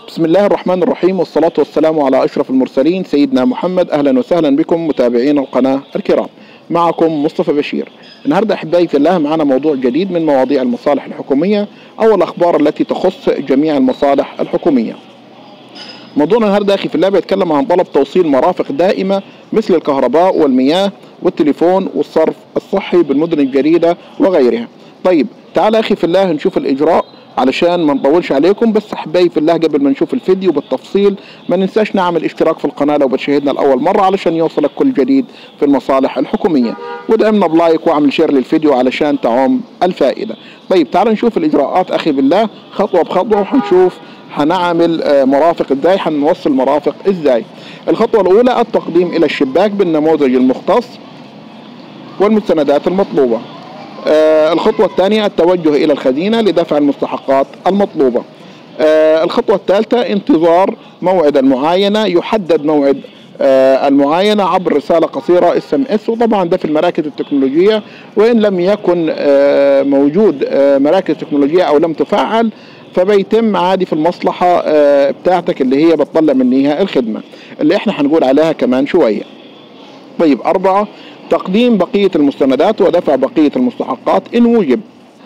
بسم الله الرحمن الرحيم والصلاة والسلام على أشرف المرسلين سيدنا محمد أهلا وسهلا بكم متابعين القناة الكرام معكم مصطفى بشير النهاردة أحبائي في الله معنا موضوع جديد من مواضيع المصالح الحكومية أو الأخبار التي تخص جميع المصالح الحكومية موضوعنا النهارده اخي في الله بيتكلم عن طلب توصيل مرافق دائمه مثل الكهرباء والمياه والتليفون والصرف الصحي بالمدن الجديده وغيرها. طيب تعال اخي في الله نشوف الاجراء علشان ما نطولش عليكم بس احبائي في الله قبل ما نشوف الفيديو بالتفصيل ما ننساش نعمل اشتراك في القناه لو بتشاهدنا لاول مره علشان يوصلك كل جديد في المصالح الحكوميه ودعمنا بلايك واعمل شير للفيديو علشان تعم الفائده. طيب تعال نشوف الاجراءات اخي بالله خطوه بخطوه وحنشوف هنعمل مرافق ازاي هنوصل مرافق ازاي الخطوه الاولى التقديم الى الشباك بالنموذج المختص والمستندات المطلوبه آه الخطوة الثانية التوجه إلى الخزينة لدفع المستحقات المطلوبة آه الخطوة الثالثة انتظار موعد المعاينة يحدد موعد آه المعاينة عبر رسالة قصيرة اس ام اس وطبعا ده في المراكز التكنولوجية وإن لم يكن آه موجود آه مراكز تكنولوجية أو لم تفعل فبيتم عادي في المصلحة آه بتاعتك اللي هي بتطلع منيها الخدمة اللي احنا هنقول عليها كمان شوية طيب أربعة تقديم بقية المستندات ودفع بقية المستحقات إن وجب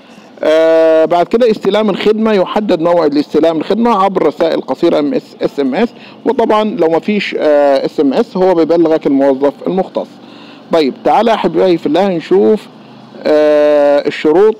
آه بعد كده استلام الخدمة يحدد موعد لاستلام الخدمة عبر رسائل قصيرة ام اس اس ام اس وطبعا لو ما فيش آه اس ام اس هو بيبلغك الموظف المختص طيب تعالى احبائي في الله نشوف آه الشروط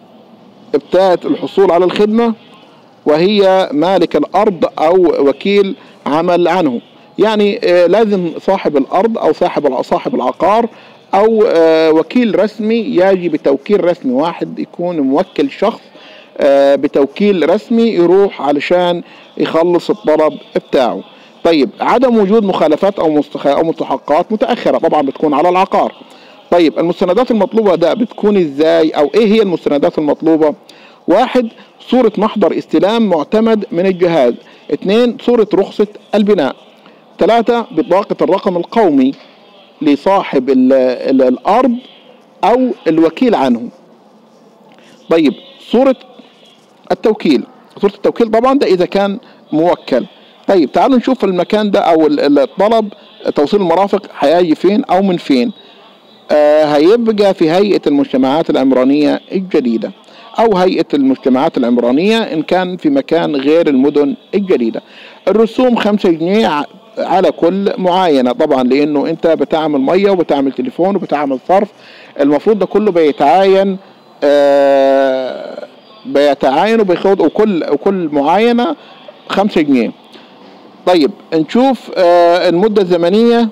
بتاعت الحصول على الخدمة وهي مالك الأرض أو وكيل عمل عنه يعني آه لازم صاحب الأرض أو صاحب صاحب العقار أو آه وكيل رسمي يجي بتوكيل رسمي واحد يكون موكل شخص آه بتوكيل رسمي يروح علشان يخلص الطلب بتاعه طيب عدم وجود مخالفات أو مستخ... أو مستحقات متأخرة طبعا بتكون على العقار طيب المستندات المطلوبة ده بتكون ازاي أو ايه هي المستندات المطلوبة واحد صورة محضر استلام معتمد من الجهاز اثنين صورة رخصة البناء ثلاثة بطاقة الرقم القومي لصاحب ال ال الأرض أو الوكيل عنه طيب صورة التوكيل صورة التوكيل طبعا ده إذا كان موكل طيب تعالوا نشوف المكان ده أو الطلب توصيل المرافق هيجي فين أو من فين آه هيبقى في هيئة المجتمعات العمرانية الجديدة أو هيئة المجتمعات العمرانية إن كان في مكان غير المدن الجديدة الرسوم خمسة جنيه على كل معاينة طبعا لأنه أنت بتعمل مية وبتعمل تليفون وبتعمل صرف المفروض ده كله بيتعاين آه بيتعاين وبياخد وكل وكل معاينة خمسة جنيه طيب نشوف آه المدة الزمنية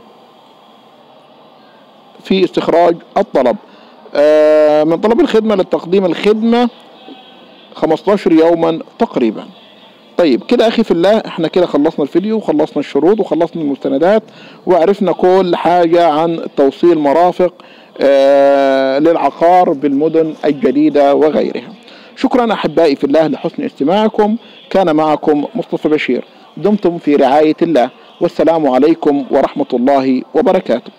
في استخراج الطلب آه من طلب الخدمة لتقديم الخدمة 15 يوما تقريبا طيب كده اخي في الله احنا كده خلصنا الفيديو وخلصنا الشروط وخلصنا المستندات وعرفنا كل حاجة عن توصيل مرافق آه للعقار بالمدن الجديدة وغيرها شكرا احبائي في الله لحسن استماعكم كان معكم مصطفى بشير دمتم في رعاية الله والسلام عليكم ورحمة الله وبركاته